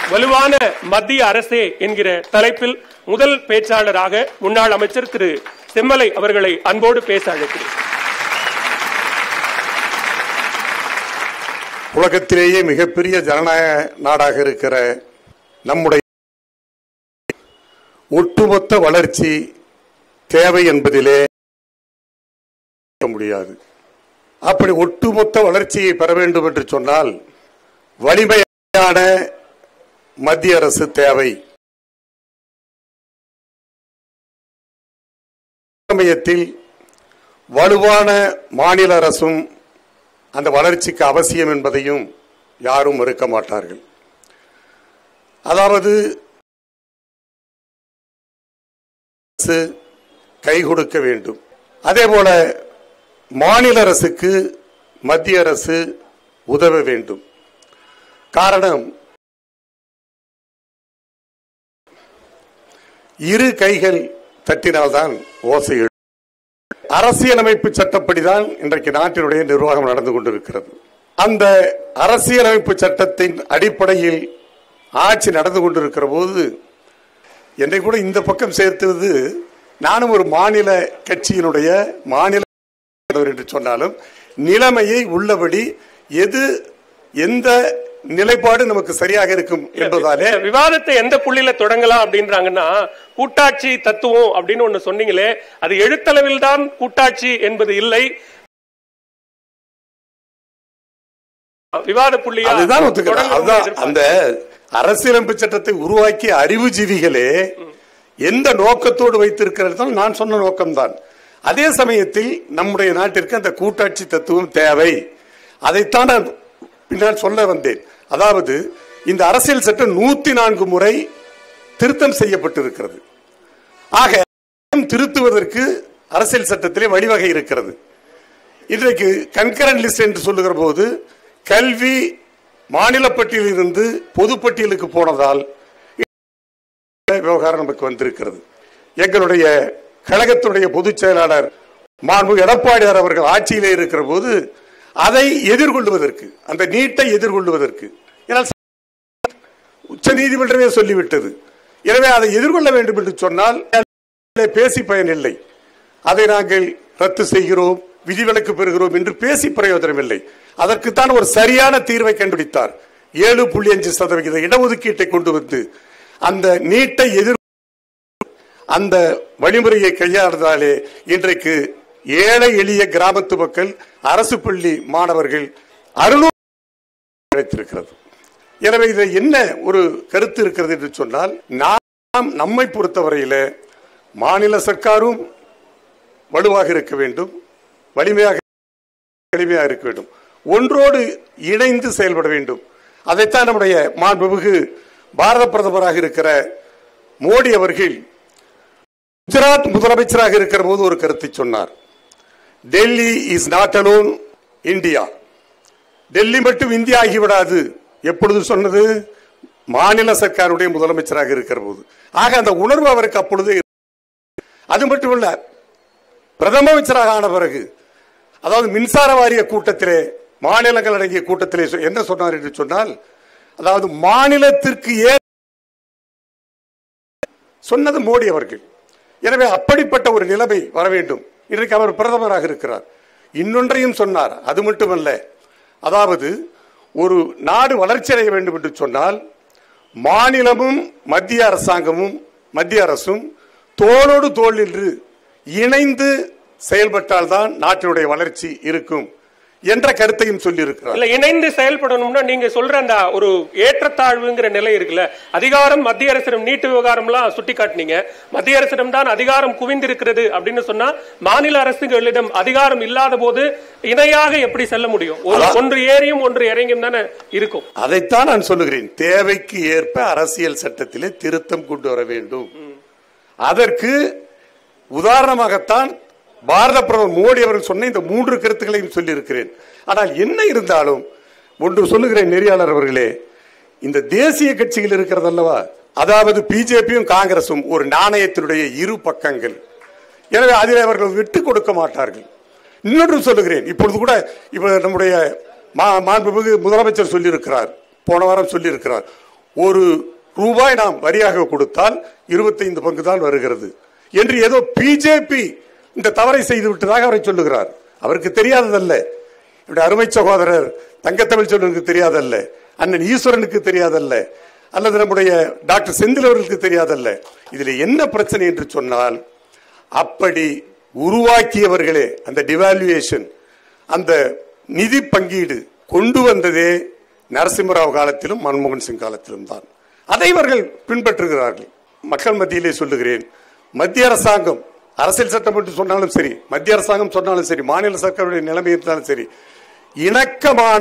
வலுவான மத்திய அரசே என்கிற தலைப்பில் முதல் பேச்சாளராக முன்னாள் அமைச்சர் திரு செம்மலை அவர்களை அன்போடு பேச அழைக்கிறேன் உலகத்திலேயே மிகப்பெரிய ஜனநாயக நாடாக இருக்கிற நம்முடைய ஒட்டுமொத்த வளர்ச்சி தேவை என்பதிலே முடியாது அப்படி ஒட்டுமொத்த வளர்ச்சியை பெற வேண்டும் என்று சொன்னால் வலிமையான மத்திய அரசு தேவை சமயத்தில் வலுவான மாநில அரசும் அந்த வளர்ச்சிக்கு அவசியம் என்பதையும் யாரும் மறுக்க மாட்டார்கள் அதாவது அரசு கை கொடுக்க வேண்டும் அதே போல மாநில அரசுக்கு மத்திய அரசு உதவ வேண்டும் காரணம் இரு கைகள் தட்டினால்தான் ஓசை எழும். அரசியலமைப்பு சட்டப்படிதான் இன்றைக்கு நாட்டினுடைய நிர்வாகம் நடந்து கொண்டிருக்கிறது அந்த அரசியலமைப்பு சட்டத்தின் அடிப்படையில் ஆட்சி நடந்து கொண்டிருக்கிற போது என்னை கூட இந்த பக்கம் சேர்த்துவது நானும் ஒரு மாநில கட்சியினுடைய மாநில தலைவர் என்று சொன்னாலும் நிலைமையை உள்ளபடி எது எந்த நிலைப்பாடு நமக்கு சரியாக இருக்கும் என்பதாலே இந்த விவாதத்தை எந்த புள்ளியில தொடங்கலாம் அப்படின்றாங்கன்னா கூட்டாட்சி தத்துவம் அப்படின்னு ஒண்ணு சொன்னீங்களே அது எழுத்தளவில் தான் கூட்டாட்சி என்பது இல்லை விவாத புள்ளியா அதுதான் ஒத்துக்கிறேன் தொடங்கணும்னு அதுதான் எதிர்பார்க்கிறேன். அந்த அரசியலமைப்பு சட்டத்தை உருவாக்கிய அறிவுஜீவிகளே எந்த நோக்கத்தோடு வைத்திருக்கிறது நான் சொன்ன நோக்கம்தான் அதே சமயத்தில் நம்முடைய நாட்டிற்கு அந்த கூட்டாட்சி தத்துவம் தேவை அதைத்தான் நான் பின்னால் சொல்ல வந்தேன் அதாவது இந்த அரசியல் சட்டம் நூத்தி நான்கு முறை திருத்தம் செய்யப்பட்டிருக்கிறது ஆக திருத்துவதற்கு அரசியல் சட்டத்திலே வழிவகை இருக்கிறது இன்றைக்கு கன்கரண்ட் லிஸ்ட் என்று சொல்லுகிற போது கல்வி மாநில பட்டியலிருந்து பொது பட்டியலுக்கு போனதால் விவகாரம் நமக்கு வந்திருக்கிறது எங்களுடைய கழகத்துடைய பொதுச் செயலாளர் மாண்பு எடப்பாடியார் அவர்கள் ஆட்சியிலே இருக்கிற போது அதை எதிர்கொள்வதற்கு அந்த நீட்டை எதிர்கொள்வதற்கு ஏன்னால் உச்ச நீதிமன்றமே சொல்லிவிட்டது எனவே அதை எதிர்கொள்ள வேண்டும் என்று சொன்னால் பேசி பயனில்லை அதை நாங்கள் ரத்து செய்கிறோம் விதிவிலக்கு பெறுகிறோம் என்று பேசி பிரயோஜனம் இல்லை அதற்குத்தான் ஒரு சரியான தீர்வை கண்டுபிடித்தார் ஏழு புள்ளி அஞ்சு சதவிகித இடஒதுக்கீட்டை கொண்டு வந்து அந்த நீட்டை எதிர் அந்த வழிமுறையை கையாளுதாலே இன்றைக்கு ஏழை எளிய கிராமத்து மக்கள் அரசு பள்ளி மாணவர்கள் அறுநூறு கிடைத்திருக்கிறது எனவே இதில் என்ன ஒரு கருத்து இருக்கிறது என்று சொன்னால் நாம் நம்மை பொறுத்தவரையில மாநில சர்க்காரும் வலுவாக இருக்க வேண்டும் வலிமையாக எளிமையாக இருக்க வேண்டும் ஒன்றோடு இணைந்து செயல்பட வேண்டும் அதைத்தான் நம்முடைய மாண்புமிகு பாரத பிரதமராக இருக்கிற மோடி அவர்கள் குஜராத் முதலமைச்சராக இருக்கிற போது ஒரு கருத்தை சொன்னார் Delhi is not alone India Delhi மட்டும் இந்தியா ஆகிவிடாது எப்பொழுது சொன்னது மாநில சர்க்காருடைய முதலமைச்சராக இருக்கிற போது ஆக அந்த உணர்வு அவருக்கு அப்பொழுது அது மட்டுமல்ல பிரதம அமைச்சராக ஆன பிறகு அதாவது மின்சார வாரிய கூட்டத்திலே மாநிலங்கள் அடங்கிய கூட்டத்திலே சொ- என்ன சொன்னார் என்று சொன்னால் அதாவது மாநிலத்திற்கு ஏ சொன்னது மோடி அவர்கள் எனவே அப்படிப்பட்ட ஒரு நிலைமை வர வேண்டும் இன்றைக்கு அவர் பிரதமராக இருக்கிறார் இன்னொன்றையும் சொன்னார் அது மட்டுமல்ல அதாவது ஒரு நாடு வளர்ச்சி அடைய வேண்டும் என்று சொன்னால் மாநிலமும் மத்திய அரசாங்கமும் மத்திய அரசும் தோளோடு தோள் நின்று இணைந்து செயல்பட்டால்தான் நாட்டினுடைய வளர்ச்சி இருக்கும் என்ற கருத்தையும் சொல்லியிருக்கிறார் இல்ல இணைந்து செயல்படணும்னா நீங்க சொல்ற அந்த ஒரு ஏற்றத்தாழ்வுங்கிற நிலை இருக்குல்ல அதிகாரம் மத்திய அரசிடம் நீட்டு விவகாரம்லாம் சுட்டி காட்டினீங்க மத்திய அரசிடம் தான் அதிகாரம் குவிந்திருக்கிறது அப்படின்னு சொன்னா மாநில அரசுகளிடம் அதிகாரம் இல்லாத போது இணையாக எப்படி செல்ல முடியும் ஒரு அதான். ஒன்று ஏறியும் ஒன்று இறங்கியும் தானே இருக்கும் அதைத்தான் நான் சொல்லுகிறேன் தேவைக்கு ஏற்ப அரசியல் சட்டத்திலே திருத்தம் கொண்டு வர வேண்டும் அதற்கு உதாரணமாகத்தான் பாரத பிரதமர் மோடி அவர்கள் சொன்ன இந்த மூன்று கருத்துக்களையும் சொல்லியிருக்கிறேன் ஆனால் என்ன இருந்தாலும் ஒன்று சொல்லுகிறேன் நெறியாளர் அவர்களே இந்த தேசிய கட்சிகள் இருக்கிறது அல்லவா அதாவது பிஜேபியும் காங்கிரசும் ஒரு நாணயத்தினுடைய இரு பக்கங்கள் எனவே அதில் அவர்கள் விட்டு கொடுக்க மாட்டார்கள் இன்னொன்று சொல்லுகிறேன் இப்பொழுது கூட இப்ப நம்முடைய மா- மாண்புமிகு முதலமைச்சர் சொல்லியிருக்கிறார் போன வாரம் சொல்லியிருக்கிறார் ஒரு ரூபாய் நாம் வரியாக கொடுத்தால் இருபத்தைந்து பங்கு தான் வருகிறது என்று ஏதோ பிஜேபி இந்த தவறை செய்து விட்டதாக அவரை சொல்லுகிறார் அவருக்கு தெரியாததல்ல இப்படி அருமை சகோதரர் தங்கத்தமிழ் சொல்லுக்கு தெரியாதல்ல அண்ணன் ஈஸ்வரனுக்கு தெரியாதல்ல அல்லது நம்முடைய டாக்டர் செந்தில் அவர்களுக்கு தெரியாதல்ல இதுல என்ன பிரச்சனை என்று சொன்னால் அப்படி உருவாக்கியவர்களே அந்த டிவாலுவேஷன் அந்த நிதி பங்கீடு கொண்டு வந்ததே நரசிம்மராவ் காலத்திலும் மன்மோகன் சிங் காலத்திலும் தான் அதை இவர்கள் பின்பற்றுகிறார்கள் மக்கள் மத்தியிலே சொல்லுகிறேன் மத்திய அரசாங்கம் அரசியல் சட்டம் என்று சொன்னாலும் சரி மத்திய அரசாங்கம் சொன்னாலும் சரி மாநில சர்க்காருடைய நிலைமை இருந்தாலும் சரி இணக்கமான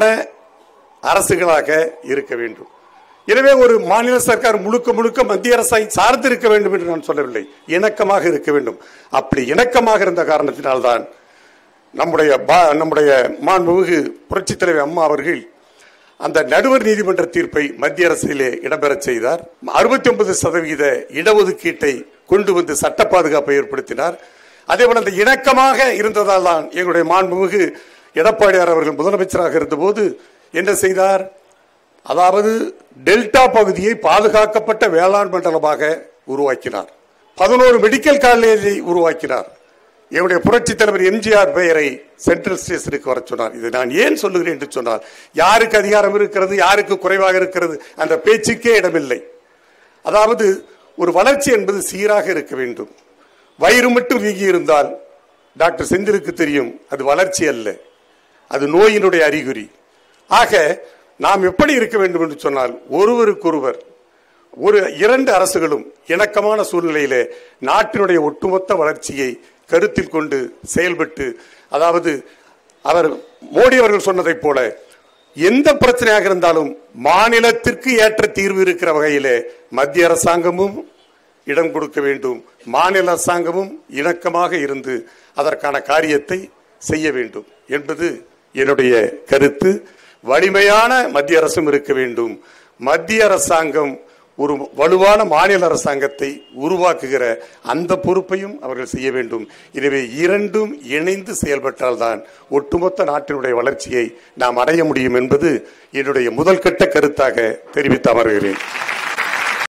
அரசுகளாக இருக்க வேண்டும் எனவே ஒரு மாநில சர்க்கார் முழுக்க முழுக்க மத்திய அரசை சார்ந்து இருக்க வேண்டும் என்று நான் சொல்லவில்லை இணக்கமாக இருக்க வேண்டும் அப்படி இணக்கமாக இருந்த காரணத்தினால்தான் நம்முடைய பா- நம்முடைய மாண்புமிகு புரட்சித் தலைவர் அம்மா அவர்கள் அந்த நடுவர் நீதிமன்ற தீர்ப்பை மத்திய அரசிலே இடம்பெறச் செய்தார் அறுபத்தி ஒன்பது சதவீத இடஒதுக்கீட்டை கொண்டு வந்து சட்ட பாதுகாப்பை ஏற்படுத்தினார் அதே போல அந்த இணக்கமாக இருந்ததால் தான் எங்களுடைய மாண்புமிகு எடப்பாடியார் அவர்கள் முதலமைச்சராக இருந்தபோது என்ன செய்தார் அதாவது டெல்டா பகுதியை பாதுகாக்கப்பட்ட வேளாண் மண்டலமாக உருவாக்கினார் பதினோரு மெடிக்கல் காலேஜை உருவாக்கினார் என்னுடைய புரட்சி தலைவர் எம்ஜிஆர் பெயரை சென்ட்ரல் ஸ்டேஷனுக்கு வர சொன்னார் இது நான் ஏன் சொல்லுகிறேன் என்று சொன்னால் யாருக்கு அதிகாரம் இருக்கிறது யாருக்கு குறைவாக இருக்கிறது அந்த பேச்சுக்கே இடமில்லை அதாவது ஒரு வளர்ச்சி என்பது சீராக இருக்க வேண்டும் வயிறு மட்டும் வீங்கி இருந்தால் டாக்டர் செந்திலுக்கு தெரியும் அது வளர்ச்சி அல்ல அது நோயினுடைய அறிகுறி ஆக நாம் எப்படி இருக்க வேண்டும் என்று சொன்னால் ஒருவருக்கொருவர் ஒரு இரண்டு அரசுகளும் இணக்கமான சூழ்நிலையிலே நாட்டினுடைய ஒட்டுமொத்த வளர்ச்சியை கருத்தில் கொண்டு செயல்பட்டு அதாவது அவர் மோடி அவர்கள் சொன்னதைப் போல எந்த பிரச்சனையாக இருந்தாலும் மாநிலத்திற்கு ஏற்ற தீர்வு இருக்கிற வகையிலே மத்திய அரசாங்கமும் இடம் கொடுக்க வேண்டும் மாநில அரசாங்கமும் இணக்கமாக இருந்து அதற்கான காரியத்தை செய்ய வேண்டும் என்பது என்னுடைய கருத்து வலிமையான மத்திய அரசும் இருக்க வேண்டும் மத்திய அரசாங்கம் ஒரு வலுவான மாநில அரசாங்கத்தை உருவாக்குகிற அந்த பொறுப்பையும் அவர்கள் செய்ய வேண்டும் எனவே இரண்டும் இணைந்து செயல்பட்டால்தான் ஒட்டுமொத்த நாட்டினுடைய வளர்ச்சியை நாம் அடைய முடியும் என்பது என்னுடைய முதல் கட்ட கருத்தாக தெரிவித்து அமர்கிறேன்